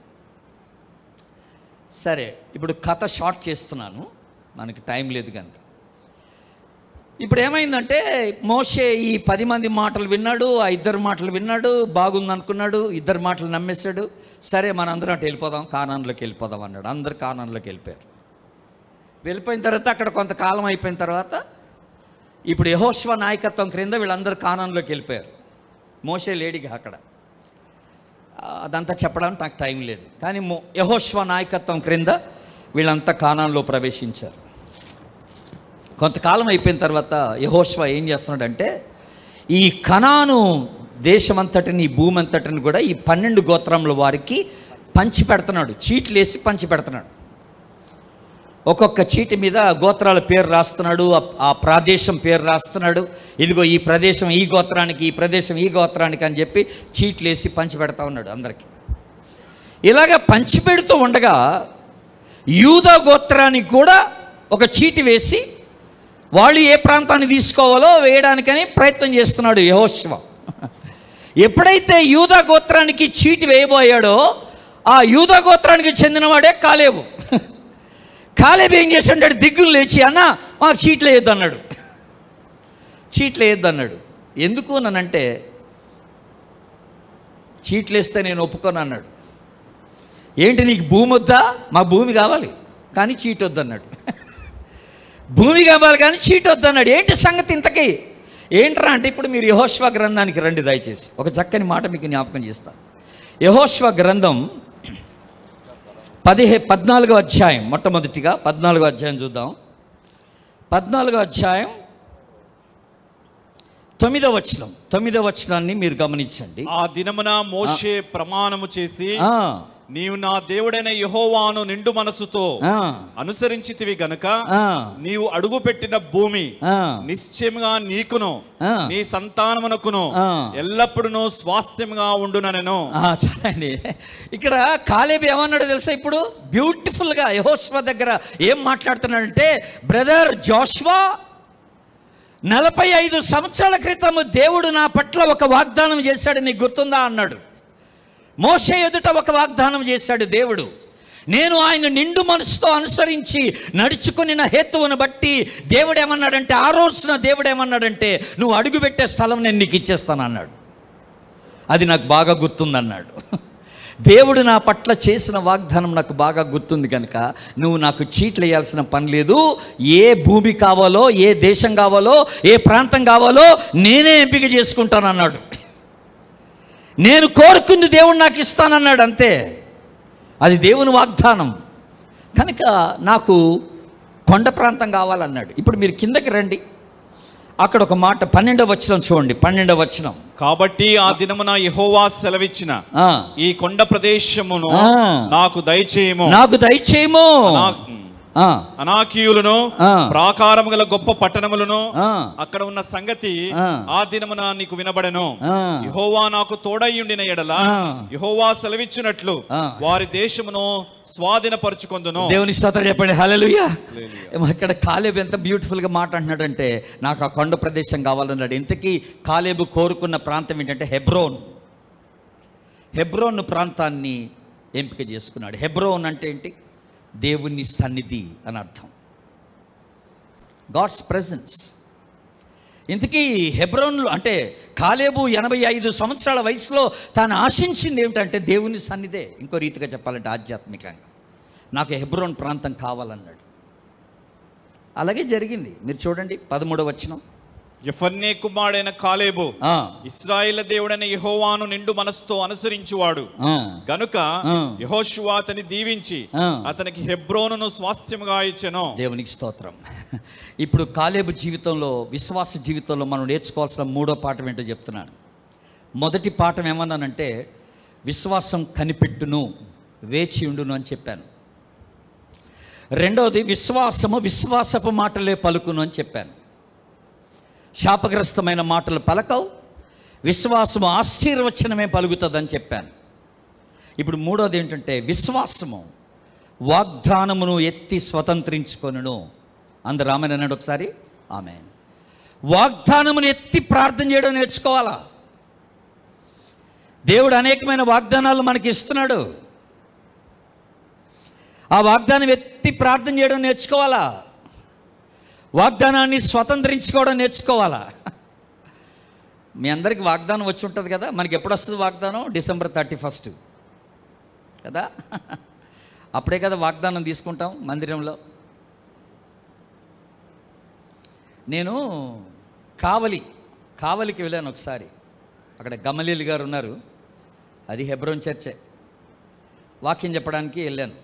సరే ఇప్పుడు కథ షార్ట్ చేస్తున్నాను మనకి టైం లేదు కనుక ఇప్పుడు ఏమైందంటే మోషే ఈ పది మంది మాటలు విన్నాడు ఆ ఇద్దరు మాటలు విన్నాడు బాగుంది అనుకున్నాడు ఇద్దరు మాటలు నమ్మేశాడు సరే మనందరం అటు వెళ్ళిపోదాం కానాన్లోకి వెళ్ళిపోదాం అన్నాడు అందరు కానాన్లోకి వెళ్ళిపోయారు వెళ్ళిపోయిన తర్వాత అక్కడ కొంతకాలం అయిపోయిన తర్వాత ఇప్పుడు యహోశ్వ నాయకత్వం క్రింద వీళ్ళందరూ కానాన్లోకి వెళ్ళిపోయారు మోషే లేడిగా అక్కడ ఆ, అదంతా చెప్పడానికి నాకు టైం లేదు కానీ మో యహోశ్వ నాయకత్వం క్రింద వీళ్ళంతా కానాన్లో ప్రవేశించారు కొంతకాలం అయిపోయిన తర్వాత యహోశ్వ ఏం చేస్తున్నాడంటే ఈ కనాను దేశమంతటిని ఈ భూమి అంతటిని కూడా ఈ పన్నెండు గోత్రముల వారికి పంచి పెడుతున్నాడు చీట్లు వేసి పంచి పెడుతున్నాడు ఒక్కొక్క చీటి మీద గోత్రాల పేరు రాస్తున్నాడు ఆ- ఆ ప్రదేశం పేరు రాస్తున్నాడు ఇదిగో ఈ ప్రదేశం ఈ గోత్రానికి ఈ ప్రదేశం ఈ గోత్రానికి అని చెప్పి చీట్లు వేసి పంచి పెడతా ఉన్నాడు అందరికీ ఇలాగ పంచి పెడుతూ ఉండగా యూదా గోత్రానికి కూడా ఒక చీటి వేసి వాళ్ళు ఏ ప్రాంతాన్ని తీసుకోవాలో వేయడానికని ప్రయత్నం చేస్తున్నాడు యహోశివ ఎప్పుడైతే యూదా గోత్రానికి చీటి వేయబోయాడో ఆ యూదా గోత్రానికి చెందినవాడే కాలేవు కాలేబు ఏం చేశాడు దిగ్గులు లేచి అన్న మాకు చీట్లు వేయొద్దు అన్నాడు చీట్లు వేయొద్దు అన్నాడు ఎందుకు నన్నంటే చీట్లు వేస్తే నేను ఒప్పుకోను అన్నాడు ఏంటి నీకు భూమి వద్దా మా భూమి కావాలి కానీ చీట్ వద్దన్నాడు భూమి కావాలి కానీ చీట్ వద్దన్నాడు ఏంటి సంగతి ఇంతకీ ఏంట్రా అంటే ఇప్పుడు మీరు యహోశ్వ గ్రంథానికి రండి దయచేసి ఒక చక్కని మాట మీకు జ్ఞాపకం చేస్తా యహోశ్వ గ్రంథం పదిహే పద్నాలుగో అధ్యాయం మొట్టమొదటిగా పద్నాలుగో అధ్యాయం చూద్దాం పద్నాలుగో అధ్యాయం తొమ్మిదో వచనం తొమ్మిదో వచనాన్ని మీరు గమనించండి ఆ దినమున మోషే ప్రమాణము చేసి ఆ, నీవు నా దేవుడైన యెహోవాను నిండు మనసుతో ఆ, అనుసరించితివి గనుక ఆ, నీవు అడుగుపెట్టిన భూమి ఆ, నిశ్చయముగా నీకును ఆ. నీ సంతానమునకును ఆ. ఎల్లప్పుడూ స్వాస్థ్యముగా ఉండుననెను ఆ, చాలండి ఇక్కడ కాలేబి ఏమన్నాడు తెలుసా ఇప్పుడు బ్యూటిఫుల్గా యహోస్వ దగ్గర ఏం మాట్లాడుతున్నాడంటే బ్రదర్ జోష్వా నలభై ఐదు సంవత్సరాల క్రితము దేవుడు నా పట్ల ఒక వాగ్దానం చేశాడు నీకు గుర్తుందా అన్నాడు మోసే ఎదుట ఒక వాగ్దానం చేశాడు దేవుడు నేను ఆయన నిండు మనసుతో అనుసరించి నడుచుకుని నా హేతువును బట్టి దేవుడు ఏమన్నాడంటే ఆ రోజున దేవుడు ఏమన్నాడంటే నువ్వు అడుగుపెట్టే స్థలం నేను నీకు ఇచ్చేస్తాను అన్నాడు అది నాకు బాగా గుర్తుందన్నాడు దేవుడు నా పట్ల చేసిన వాగ్దానం నాకు బాగా గుర్తుంది కనుక నువ్వు నాకు చీట్లు వేయాల్సిన పని లేదు ఏ భూమి కావాలో ఏ దేశం కావాలో ఏ ప్రాంతం కావాలో నేనే ఎంపిక చేసుకుంటాను అన్నాడు నేను కోరుకుంది దేవుడు నాకు ఇస్తానన్నాడు అంతే అది దేవుని వాగ్దానం కనుక నాకు కొండ ప్రాంతం కావాలన్నాడు ఇప్పుడు మీరు కిందకి రండి అక్కడ ఒక మాట పన్నెండవ వచనం చూడండి పన్నెండవ వచనం కాబట్టి ఆ దినమున యెహోవా సెలవిచ్చిన ఆ. ఈ కొండ ప్రదేశమును ఆ. నాకు దయచేయము నాకు దయచేయము నాకు- ఆ, అనాకీయులను ఆ. ప్రాకారము గల గొప్ప పట్టణములను ఆ, అక్కడ ఉన్న సంగతి ఆ. ఆ దినమున నీకు వినబడెను ఆ. యెహోవా నాకు తోడయ్యుండిన ఎడల ఆ. యెహోవా సెలవిచ్చినట్లు ఆ. వారి దేశమును స్వాధీనపరుచుకొందును దేవుని స్తోత్రం చెప్పండి హల్లెలూయా ఇక్కడ కాలేబు ఎంత బ్యూటిఫుల్గా మాట అంటున్నాడంటే నాకు ఆ కొండ ప్రదేశం కావాలన్నాడు ఇంతకీ కాలేబు కోరుకున్న ప్రాంతం ఏంటంటే హెబ్రోన్ హెబ్రోన్ ప్రాంతాన్ని ఎంపిక చేసుకున్నాడు హెబ్రోన్ అంటే ఏంటి దేవుని సన్నిధి అని అర్థం గాడ్స్ ప్రెజెన్స్ ఇంతకీ హెబ్రోన్లో అంటే కాలేబు ఎనభై ఐదు సంవత్సరాల వయసులో తాను ఆశించింది ఏమిటంటే దేవుని సన్నిధే ఇంకో రీతిగా చెప్పాలంటే ఆధ్యాత్మికంగా నాకు హెబ్రోన్ ప్రాంతం కావాలన్నాడు అలాగే జరిగింది మీరు చూడండి పదమూడవ వచనం ఎఫర్నే కుమారుడైన కాలేబు ఆ, ఇస్రాయేల్ దేవుడైన యెహోవాను నిండు మనసుతో అనుసరించువాడు ఆ, గనుక ఆ. యెహోషువ అతని దీవించి ఆ. అతనికి హెబ్రోనును స్వాస్థ్యముగా ఇచ్చెను దేవునికి స్తోత్రం ఇప్పుడు కాలేబు జీవితంలో విశ్వాస జీవితంలో మనం నేర్చుకోవాల్సిన మూడో పాఠం ఏంటో చెప్తున్నాను మొదటి పాఠం ఏమన్నానంటే విశ్వాసం కనిపెట్టును వేచి ఉండును అని చెప్పాను రెండవది విశ్వాసము విశ్వాసపు మాటలే పలుకును అని చెప్పాను శాపగ్రస్తమైన మాటలు పలకవు విశ్వాసము ఆశీర్వచనమే పలుకుతుందని చెప్పాను ఇప్పుడు మూడోది ఏంటంటే విశ్వాసము వాగ్దానమును ఎత్తి స్వతంత్రించుకొనును అందరు ఆమె అన్నాడు ఒకసారి ఆమె వాగ్దానమును ఎత్తి ప్రార్థన చేయడం నేర్చుకోవాలా దేవుడు అనేకమైన వాగ్దానాలు మనకి ఇస్తున్నాడు ఆ వాగ్దానం ఎత్తి ప్రార్థన చేయడం నేర్చుకోవాలా వాగ్దానాన్ని స్వతంత్రించుకోవడం నేర్చుకోవాలా మీ అందరికి వాగ్దానం వచ్చి ఉంటుంది కదా మనకి ఎప్పుడు వస్తుంది వాగ్దానం డిసెంబర్ థర్టీ ఫస్ట్ కదా అప్పుడే కదా వాగ్దానం తీసుకుంటాం మందిరంలో నేను కావలి కావలికి వెళ్ళాను ఒకసారి అక్కడ గమలీలు గారు ఉన్నారు అది హెబ్రోన్ చర్చే వాక్యం చెప్పడానికి వెళ్ళాను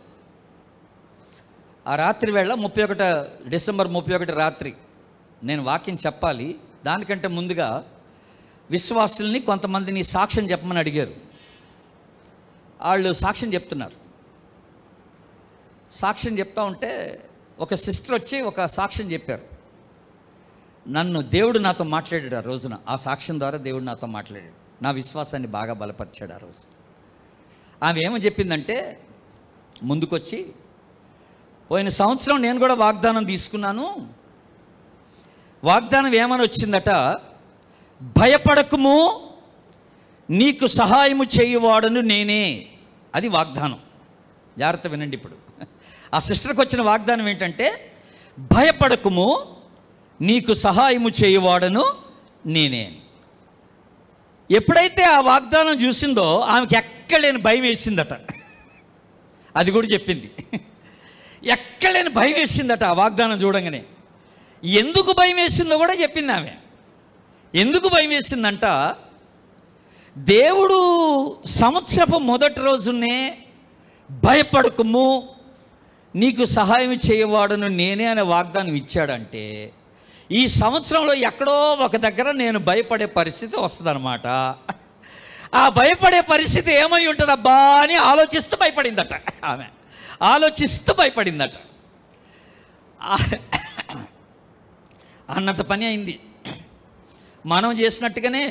ఆ రాత్రి వేళ ముప్పై ఒకట డిసెంబర్ ముప్పై ఒకటి రాత్రి నేను వాక్యం చెప్పాలి దానికంటే ముందుగా విశ్వాసుల్ని కొంతమందిని సాక్ష్యం చెప్పమని అడిగారు వాళ్ళు సాక్ష్యం చెప్తున్నారు సాక్ష్యం చెప్తా ఉంటే ఒక సిస్టర్ వచ్చి ఒక సాక్ష్యం చెప్పారు నన్ను దేవుడు నాతో మాట్లాడాడు ఆ రోజున ఆ సాక్ష్యం ద్వారా దేవుడు నాతో మాట్లాడాడు నా విశ్వాసాన్ని బాగా బలపరిచాడు ఆ రోజు ఆమె ఏమని చెప్పిందంటే ముందుకొచ్చి పోయిన సంవత్సరం నేను కూడా వాగ్దానం తీసుకున్నాను వాగ్దానం ఏమని వచ్చిందట భయపడకము నీకు సహాయము చేయువాడను నేనే అది వాగ్దానం జాగ్రత్త వినండి ఇప్పుడు ఆ సిస్టర్కి వచ్చిన వాగ్దానం ఏంటంటే భయపడకము నీకు సహాయము చేయువాడను నేనే అని ఎప్పుడైతే ఆ వాగ్దానం చూసిందో ఆమెకి ఎక్కడలేని భయం వేసిందట అది కూడా చెప్పింది ఎక్కడలేని భయం వేసిందట ఆ వాగ్దానం చూడంగానే ఎందుకు భయం వేసిందో కూడా చెప్పింది ఆమె ఎందుకు భయం వేసిందంట దేవుడు సంవత్సరపు మొదటి రోజునే భయపడకము నీకు సహాయం చేయవాడును నేనే అనే వాగ్దానం ఇచ్చాడంటే ఈ సంవత్సరంలో ఎక్కడో ఒక దగ్గర నేను భయపడే పరిస్థితి వస్తుందన్నమాట ఆ భయపడే పరిస్థితి ఏమై ఉంటుందబ్బా అని ఆలోచిస్తూ భయపడిందట ఆమె ఆలోచిస్తూ భయపడిందట ఆ- అన్నంత పని అయింది మనం చేసినట్టుగానే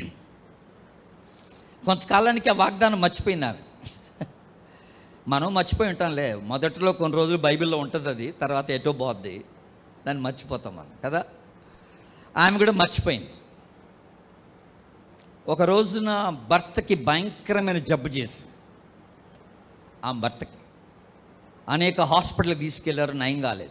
కొంతకాలానికి ఆ వాగ్దానం మర్చిపోయింది ఆమె మనం మర్చిపోయి ఉంటాంలే మొదట్లో కొన్ని రోజులు బైబిల్లో ఉంటుంది అది తర్వాత ఎటో పోద్ది దాన్ని మర్చిపోతాం మనం కదా ఆమె కూడా మర్చిపోయింది ఒక రోజున భర్తకి భయంకరమైన జబ్బు చేసింది ఆ భర్తకి అనేక హాస్పిటల్కి తీసుకెళ్లారు నయం కాలేదు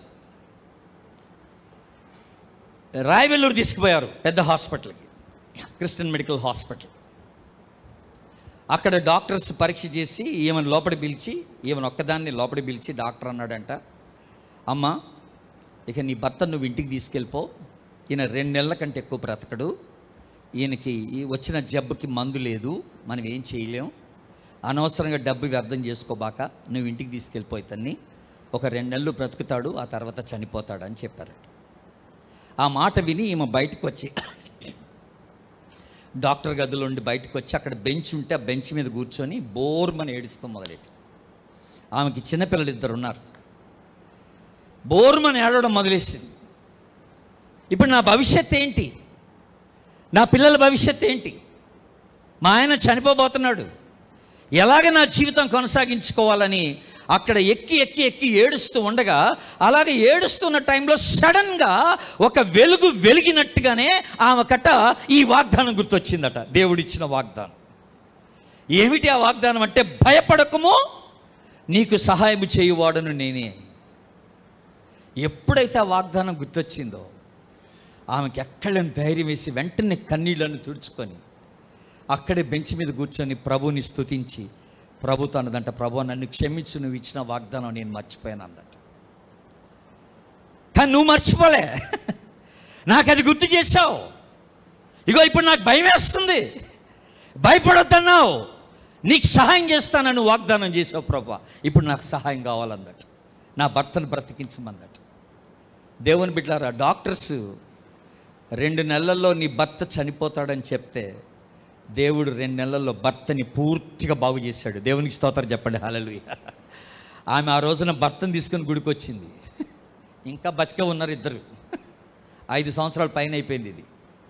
రాయవెల్లూరు తీసుకుపోయారు పెద్ద హాస్పిటల్కి క్రిస్టియన్ మెడికల్ హాస్పిటల్ అక్కడ డాక్టర్స్ పరీక్ష చేసి ఈమెను లోపల పిలిచి ఈమెను ఒక్కదాన్ని లోపల పిలిచి డాక్టర్ అన్నాడంట అమ్మ ఇక నీ భర్త నువ్వు ఇంటికి తీసుకెళ్ళిపో ఈయన రెండు నెలల కంటే ఎక్కువ బ్రతకడు ఈయనకి ఈ వచ్చిన జబ్బుకి మందు లేదు మనం ఏం చేయలేం అనవసరంగా డబ్బు వ్యర్థం చేసుకోబాక నువ్వు ఇంటికి తీసుకెళ్ళిపో ఇతన్ని ఒక రెండు నెలలు బ్రతుకుతాడు ఆ తర్వాత చనిపోతాడు అని చెప్పారట ఆ మాట విని ఈమె బయటకు వచ్చి డాక్టర్ గదిలో ఉండి బయటకు వచ్చి అక్కడ బెంచ్ ఉంటే ఆ బెంచ్ మీద కూర్చొని బోర్మని ఏడుస్తూ మొదలెట్టి ఆమెకి చిన్నపిల్లలు ఇద్దరు ఉన్నారు బోర్మని ఏడవడం మొదలేసింది ఇప్పుడు నా భవిష్యత్ ఏంటి నా పిల్లల భవిష్యత్ ఏంటి మా ఆయన చనిపోబోతున్నాడు ఎలాగ నా జీవితం కొనసాగించుకోవాలని అక్కడ ఎక్కి ఎక్కి ఎక్కి ఏడుస్తూ ఉండగా అలాగే ఏడుస్తున్న టైంలో సడన్గా ఒక వెలుగు వెలిగినట్టుగానే ఆమె కట్ట ఈ వాగ్దానం గుర్తొచ్చిందట దేవుడిచ్చిన వాగ్దానం ఏమిటి ఆ వాగ్దానం అంటే భయపడకము నీకు సహాయం చేయువాడను నేనే అని ఎప్పుడైతే ఆ వాగ్దానం గుర్తొచ్చిందో ఆమెకి ఎక్కడని ధైర్యం వేసి వెంటనే కన్నీళ్లను తుడుచుకొని అక్కడే బెంచ్ మీద కూర్చొని ప్రభుని స్తుతించి ప్రభు తనదంట ప్రభు నన్ను క్షమించు నువ్వు ఇచ్చిన వాగ్దానం నేను మర్చిపోయాను అందట కానీ నువ్వు మర్చిపోలే నాకు అది గుర్తు చేసావు ఇగో ఇప్పుడు నాకు భయం వేస్తుంది భయపడొద్దన్నావు నీకు సహాయం చేస్తానని వాగ్దానం చేసావు ప్రభు ఇప్పుడు నాకు సహాయం కావాలందట నా భర్తను బ్రతికించమందట దేవుని బిడ్డారా డాక్టర్స్ రెండు నెలల్లో నీ భర్త చనిపోతాడని చెప్తే దేవుడు రెండు నెలల్లో భర్తని పూర్తిగా బాగు చేశాడు దేవునికి స్తోత్రం చెప్పండి హల్లెలూయా ఆమె ఆ రోజున భర్తను తీసుకొని గుడికి వచ్చింది ఇంకా బతికే ఉన్నారు ఇద్దరు ఐదు సంవత్సరాల పైన అయిపోయింది ఇది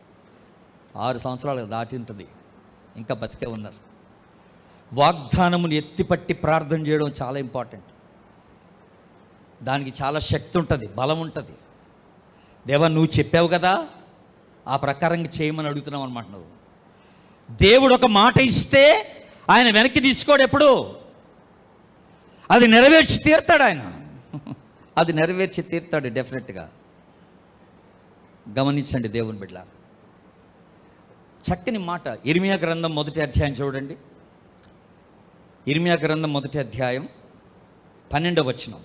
ఆరు సంవత్సరాలు దాటి ఉంటుంది ఇంకా బతికే ఉన్నారు వాగ్దానమును ఎత్తిపట్టి ప్రార్థన చేయడం చాలా ఇంపార్టెంట్ దానికి చాలా శక్తి ఉంటుంది బలం ఉంటుంది దేవా నువ్వు చెప్పావు కదా ఆ ప్రకారంగా చేయమని అడుగుతున్నావు అనమాట నువ్వు దేవుడు ఒక మాట ఇస్తే ఆయన వెనక్కి తీసుకోడు ఎప్పుడు అది నెరవేర్చి తీరుతాడు ఆయన అది నెరవేర్చి తీరుతాడు డెఫినెట్గా గమనించండి దేవుని బిడ్డ చక్కని మాట ఇర్మియా గ్రంథం మొదటి అధ్యాయం చూడండి ఇర్మియా గ్రంథం మొదటి అధ్యాయం పన్నెండవ వచనం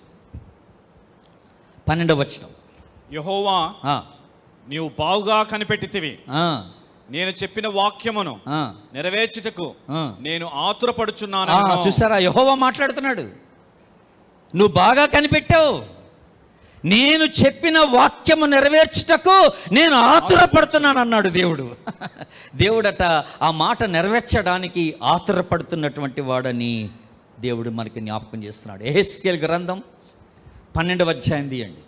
పన్నెండవ వచనం యహోవా ఆ, నీవు బావుగా కనిపెట్టితివి ఆ, నేను చెప్పిన వాక్యమును ఆ, నెరవేర్చుటకు ఆ. నేను ఆ, ఆతురపడుచున్నాను చూసారా యహోవా మాట్లాడుతున్నాడు నువ్వు బాగా కనిపెట్టావు నేను చెప్పిన వాక్యము నెరవేర్చుటకు నేను ఆతురపడుతున్నాను అన్నాడు దేవుడు దేవుడట ఆ మాట నెరవేర్చడానికి ఆతురపడుతున్నటువంటి వాడని దేవుడు మనకి జ్ఞాపకం చేస్తున్నాడు ఏహెస్కేల్ గ్రంథం పన్నెండవ అధ్యాయం తీయండి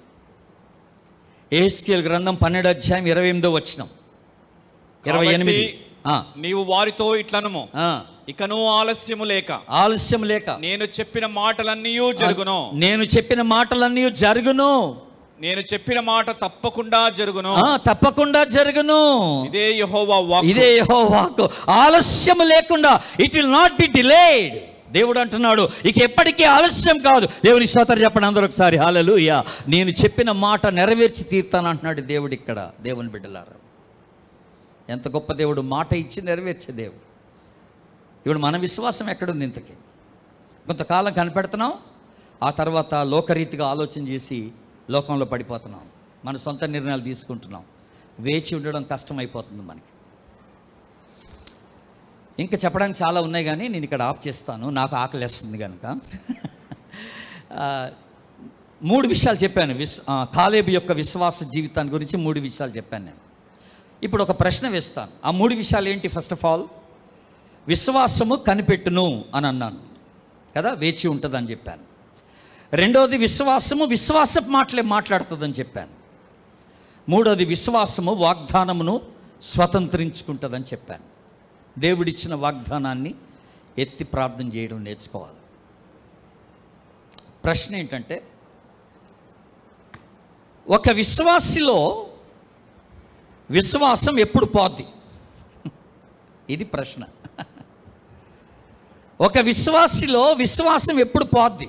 ఏహెస్కేల్ గ్రంథం పన్నెండు అధ్యాయం ఇరవై ఎనిమిదో వచ్చినాం ఇరవై ఎనిమిది ఆ, నీవు వారితో ఇట్లనము ఆ, ఇకను ఆలస్యము లేక ఆలస్యం లేక నేను చెప్పిన మాటలన్నీ జరుగును నేను చెప్పిన మాటలన్నీ జరుగును నేను చెప్పిన మాట తప్పకుండా జరుగును ఆ, తప్పకుండా జరుగును ఇదే యహోవా వాక్కు ఇదే యెహోవా వాక్కు ఆలస్యం లేకుండా it will not be delayed దేవుడు అంటున్నాడు ఇక ఎప్పటికీ ఆలస్యం కాదు దేవుని స్తోత్రం చెప్పండి అందరూ ఒకసారి హాలలుయా నేను చెప్పిన మాట నెరవేర్చి తీర్తాను అంటున్నాడు దేవుడు ఇక్కడ దేవుని బిడ్డలారా ఎంత గొప్ప దేవుడు మాట ఇచ్చి నెరవేర్చే దేవుడు ఇప్పుడు మన విశ్వాసం ఎక్కడుంది ఇంతకీ కొంతకాలం కనిపెడుతున్నాం ఆ తర్వాత లోకరీతిగా ఆలోచన చేసి లోకంలో పడిపోతున్నాం మన సొంత నిర్ణయాలు తీసుకుంటున్నాం వేచి ఉండడం కష్టమైపోతుంది మనకి ఇంకా చెప్పడానికి చాలా ఉన్నాయి కానీ నేను ఇక్కడ ఆఫ్ చేస్తాను నాకు ఆకలి వేస్తుంది కనుక ఆ, మూడు విషయాలు చెప్పాను విస్ ఆ, కాలేబు యొక్క విశ్వాస జీవితాన్ని గురించి మూడు విషయాలు చెప్పాను నేను ఇప్పుడు ఒక ప్రశ్న వేస్తాను ఆ మూడు విషయాలు ఏంటి ఫస్ట్ ఆఫ్ ఆల్ విశ్వాసము కనిపెట్టును అని అన్నాను కదా వేచి ఉంటుందని చెప్పాను రెండోది విశ్వాసము విశ్వాసపు మాటలే మాట్లాడుతుందని చెప్పాను మూడోది విశ్వాసము వాగ్దానమును స్వతంత్రించుకుంటుందని చెప్పాను దేవుడిచ్చిన వాగ్దానాన్ని ఎత్తి ప్రార్థన చేయడం నేర్చుకోవాలి ప్రశ్న ఏంటంటే ఒక విశ్వాసిలో విశ్వాసం ఎప్పుడు పోద్ది ఇది ప్రశ్న ఒక విశ్వాసిలో విశ్వాసం ఎప్పుడు పోద్ది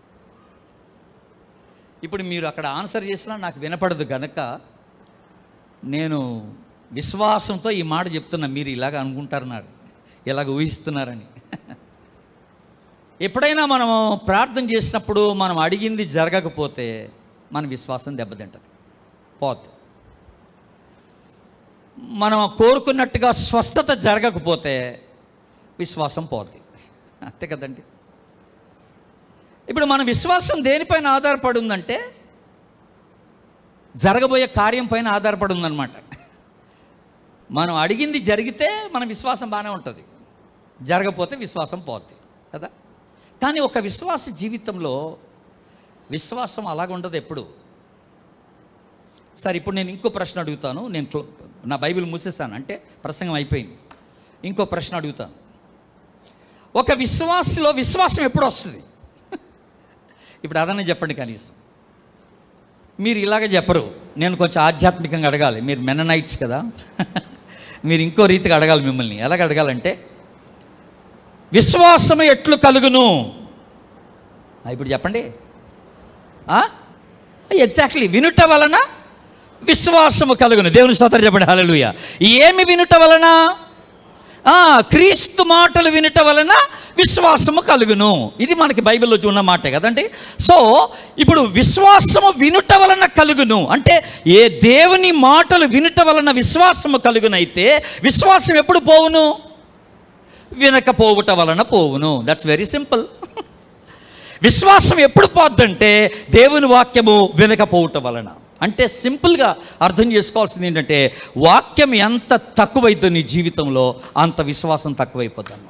ఇప్పుడు మీరు అక్కడ ఆన్సర్ చేసినా నాకు వినపడదు గనక నేను విశ్వాసంతో ఈ మాట చెప్తున్నా మీరు ఇలాగ అనుకుంటున్నారు ఇలాగ ఊహిస్తున్నారని ఎప్పుడైనా మనం ప్రార్థన చేసినప్పుడు మనం అడిగింది జరగకపోతే మన విశ్వాసం దెబ్బతింటది పోద్ది మనం కోరుకున్నట్టుగా స్వస్థత జరగకపోతే విశ్వాసం పోద్ది అంతే కదండి ఇప్పుడు మన విశ్వాసం దేనిపైన ఆధారపడి ఉందంటే జరగబోయే కార్యం పైన ఆధారపడి ఉందన్నమాట మనం అడిగింది జరిగితే మన విశ్వాసం బాగానే ఉంటుంది జరగపోతే విశ్వాసం పోద్ది కదా కానీ ఒక విశ్వాస జీవితంలో విశ్వాసం అలాగ ఉండదు ఎప్పుడు సరే ఇప్పుడు నేను ఇంకో ప్రశ్న అడుగుతాను నేను క్లో- నా బైబిల్ మూసేసాను అంటే ప్రసంగం అయిపోయింది ఇంకో ప్రశ్న అడుగుతాను ఒక విశ్వాసలో విశ్వాసం ఎప్పుడు వస్తుంది ఇప్పుడు అదనే చెప్పండి కనీసం మీరు ఇలాగ చెప్పరు నేను కొంచెం ఆధ్యాత్మికంగా అడగాలి మీరు మెననైట్స్ కదా మీరు ఇంకో రీతిగా అడగాలి మిమ్మల్ని ఎలాగ అడగాలంటే విశ్వాసము ఎట్లు కలుగును ఆ, ఇప్పుడు చెప్పండి ఎగ్జాక్ట్లీ వినుట వలన విశ్వాసము కలుగును దేవుని స్తోత్రం చెప్పండి హల్లెలూయ ఏమి వినుట వలన ఆ, క్రీస్తు మాటలు వినుట వలన విశ్వాసము కలుగును ఇది మనకి బైబిల్లో ఉన్న మాటే కదండి సో ఇప్పుడు విశ్వాసము వినుట వలన కలుగును అంటే ఏ దేవుని మాటలు వినుట వలన విశ్వాసము కలుగునైతే విశ్వాసం ఎప్పుడు పోవును వినకపోవుట వలన పోవును దట్స్ వెరీ సింపుల్ విశ్వాసం ఎప్పుడు పోద్దంటే దేవుని వాక్యము వినకపోవటం వలన అంటే సింపుల్గా అర్థం చేసుకోవాల్సింది ఏంటంటే వాక్యం ఎంత తక్కువైద్దో నీ జీవితంలో అంత విశ్వాసం తక్కువైపోద్ది అన్నమాట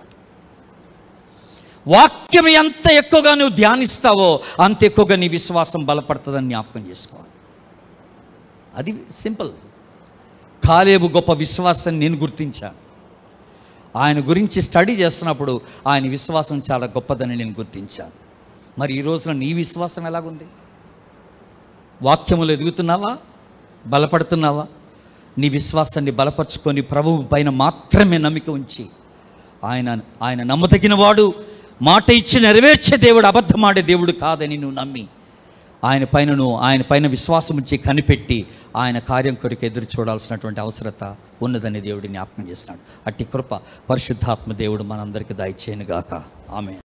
వాక్యం ఎంత ఎక్కువగా నువ్వు ధ్యానిస్తావో అంత ఎక్కువగా నీ విశ్వాసం బలపడుతుందని జ్ఞాపకం చేసుకోవాలి అది సింపుల్ కాలేబు గొప్ప విశ్వాసాన్ని నేను గుర్తించాను ఆయన గురించి స్టడీ చేస్తున్నప్పుడు ఆయన విశ్వాసం చాలా గొప్పదని నేను గుర్తించాను మరి ఈ రోజున నీ విశ్వాసం ఎలాగుంది వాక్యములు ఎదుగుతున్నావా బలపడుతున్నావా నీ విశ్వాసాన్ని బలపరుచుకొని ప్రభువు పైన మాత్రమే నమ్మిక ఉంచి ఆయన ఆయన నమ్మదగిన వాడు మాట ఇచ్చి నెరవేర్చే దేవుడు అబద్ధమాడే దేవుడు కాదని నువ్వు నమ్మి ఆయన పైన నువ్వు ఆయన పైన విశ్వాసం ఉంచి కనిపెట్టి ఆయన కార్యం కొరకు ఎదురు చూడాల్సినటువంటి అవసరత ఉన్నదని దేవుడు జ్ఞాపకం చేస్తున్నాడు అట్టి కృప పరిశుద్ధాత్మ దేవుడు మనందరికీ దయచేయనుగాక ఆమె